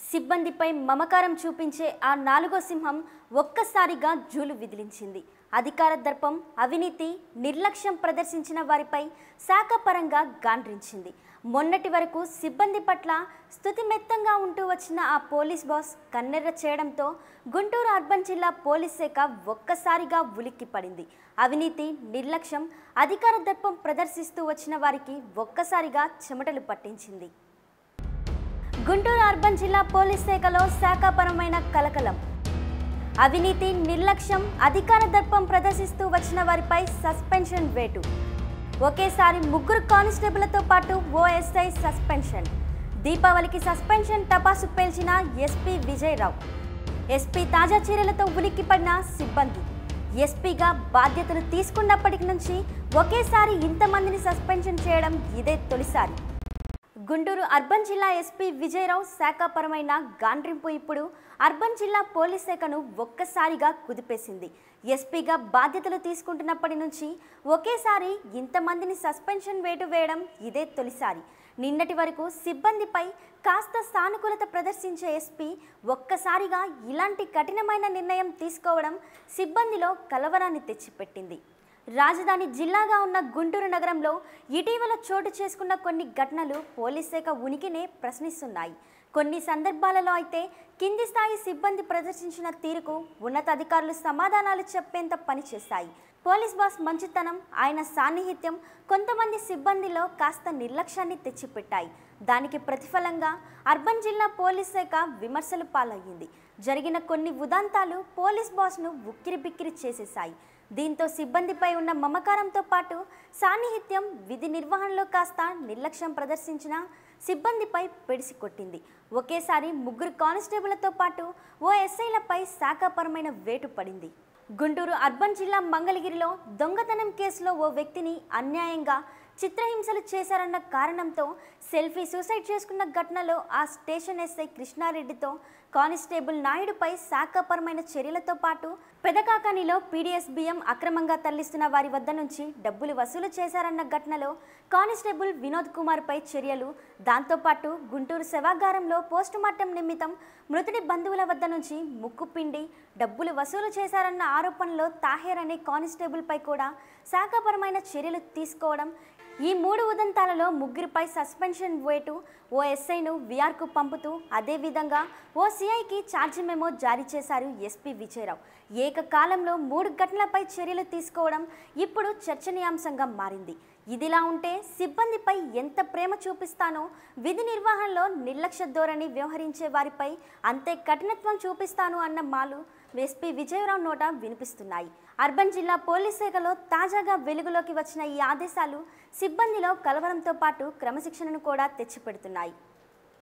సిబ్బందిపై మమకారం చూపించే ఆ నాలుగో సింహం ఒక్కసారిగా జూలు విదిలించింది అధికార దర్పం అవినీతి నిర్లక్ష్యం ప్రదర్శించిన వారిపై శాఖపరంగా గాండ్రించింది మొన్నటి వరకు సిబ్బంది పట్ల స్థుతిమెత్తంగా ఉంటూ వచ్చిన ఆ పోలీస్ బాస్ కన్నెర్ర చేయడంతో గుంటూరు అర్బన్ జిల్లా పోలీస్ శాఖ ఒక్కసారిగా ఉలిక్కి పడింది అవినీతి నిర్లక్ష్యం అధికార దర్పం ప్రదర్శిస్తూ వచ్చిన వారికి ఒక్కసారిగా చెమటలు పట్టించింది గుంటూరు అర్బన్ జిల్లా పోలీస్ శాఖలో శాఖాపరమైన కలకలం అవినీతి నిర్లక్ష్యం అధికార దర్పం ప్రదర్శిస్తూ వచ్చిన వారిపై సస్పెన్షన్ వేటు ఒకేసారి ముగ్గురు కానిస్టేబుల్తో పాటు ఓఎస్ఐ సస్పెన్షన్ దీపావళికి సస్పెన్షన్ టపాసు పేల్చిన ఎస్పీ విజయరావు ఎస్పీ తాజా చర్యలతో ఉలిక్కిపడిన సిబ్బంది ఎస్పీగా బాధ్యతలు తీసుకున్నప్పటి నుంచి ఒకేసారి ఇంతమందిని సస్పెన్షన్ చేయడం ఇదే తొలిసారి గుంటూరు అర్బన్ జిల్లా ఎస్పీ విజయరావు శాఖాపరమైన గాండ్రింపు ఇప్పుడు అర్బన్ జిల్లా పోలీస్ శాఖను ఒక్కసారిగా కుదిపేసింది ఎస్పీగా బాధ్యతలు తీసుకుంటున్నప్పటి నుంచి ఒకేసారి ఇంతమందిని సస్పెన్షన్ వేటు వేయడం ఇదే తొలిసారి నిన్నటి వరకు సిబ్బందిపై కాస్త సానుకూలత ప్రదర్శించే ఎస్పీ ఒక్కసారిగా ఇలాంటి కఠినమైన నిర్ణయం తీసుకోవడం సిబ్బందిలో కలవరాన్ని తెచ్చిపెట్టింది రాజధాని జిల్లాగా ఉన్న గుంటూరు నగరంలో ఇటీవల చోటు చేసుకున్న కొన్ని ఘటనలు పోలీస్ శాఖ ఉనికినే ప్రశ్నిస్తున్నాయి కొన్ని సందర్భాలలో అయితే కింది స్థాయి సిబ్బంది ప్రదర్శించిన తీరుకు ఉన్నతాధికారులు సమాధానాలు చెప్పేంత పనిచేశాయి పోలీస్ బాస్ మంచితనం ఆయన సాన్నిహిత్యం కొంతమంది సిబ్బందిలో కాస్త నిర్లక్ష్యాన్ని తెచ్చిపెట్టాయి దానికి ప్రతిఫలంగా అర్బన్ జిల్లా పోలీస్ శాఖ విమర్శలు పాలయ్యింది జరిగిన కొన్ని ఉదాంతాలు పోలీస్ బాస్ను ఉక్కిరిబిక్కిరి చేసేశాయి దీంతో సిబ్బందిపై ఉన్న మమకారంతో పాటు సాన్నిహిత్యం విధి నిర్వహణలో కాస్త నిర్లక్ష్యం ప్రదర్శించిన సిబ్బందిపై పెడిసి కొట్టింది ఒకేసారి ముగ్గురు కానిస్టేబుళ్లతో పాటు ఓ ఎస్ఐలపై శాఖాపరమైన వేటు పడింది గుంటూరు అర్బన్ జిల్లా మంగళగిరిలో దొంగతనం కేసులో ఓ వ్యక్తిని అన్యాయంగా చిత్రహింసలు చేశారన్న కారణంతో సెల్ఫీ సూసైడ్ చేసుకున్న ఘటనలో ఆ స్టేషన్ ఎస్ఐ కృష్ణారెడ్డితో కానిస్టేబుల్ నాయుడుపై శాఖాపరమైన చర్యలతో పాటు పెదకాకానిలో పీడీఎస్ బియ్యం అక్రమంగా తరలిస్తున్న వారి వద్ద నుంచి డబ్బులు వసూలు చేశారన్న ఘటనలో కానిస్టేబుల్ వినోద్ కుమార్పై చర్యలు దాంతోపాటు గుంటూరు శవాగారంలో పోస్టుమార్టం నిమిత్తం మృతుడి బంధువుల వద్ద నుంచి ముక్కు పిండి డబ్బులు వసూలు చేశారన్న ఆరోపణలో తాహేర్ అనే కానిస్టేబుల్పై కూడా శాఖాపరమైన చర్యలు తీసుకోవడం ఈ మూడు ఉదంతాలలో ముగ్గురిపై సస్పెన్షన్ వేటు ఓ ఎస్ఐను విఆర్కు పంపుతూ అదేవిధంగా ఓ సిఐకి ఛార్జీ మెమో జారీ చేశారు ఎస్పీ విజయరావు ఏకకాలంలో మూడు ఘటనలపై చర్యలు తీసుకోవడం ఇప్పుడు చర్చనీయాంశంగా మారింది ఇదిలా ఉంటే సిబ్బందిపై ఎంత ప్రేమ చూపిస్తానో విధి నిర్వహణలో నిర్లక్ష్య ధోరణి వ్యవహరించే వారిపై అంతే కఠినత్వం చూపిస్తాను అన్న మాలు ఎస్పీ విజయరావు నోట వినిపిస్తున్నాయి అర్బన్ జిల్లా పోలీస్ శాఖలో తాజాగా వెలుగులోకి వచ్చిన ఈ ఆదేశాలు సిబ్బందిలో కలవరంతో పాటు క్రమశిక్షణను కూడా తెచ్చిపెడుతున్నాయి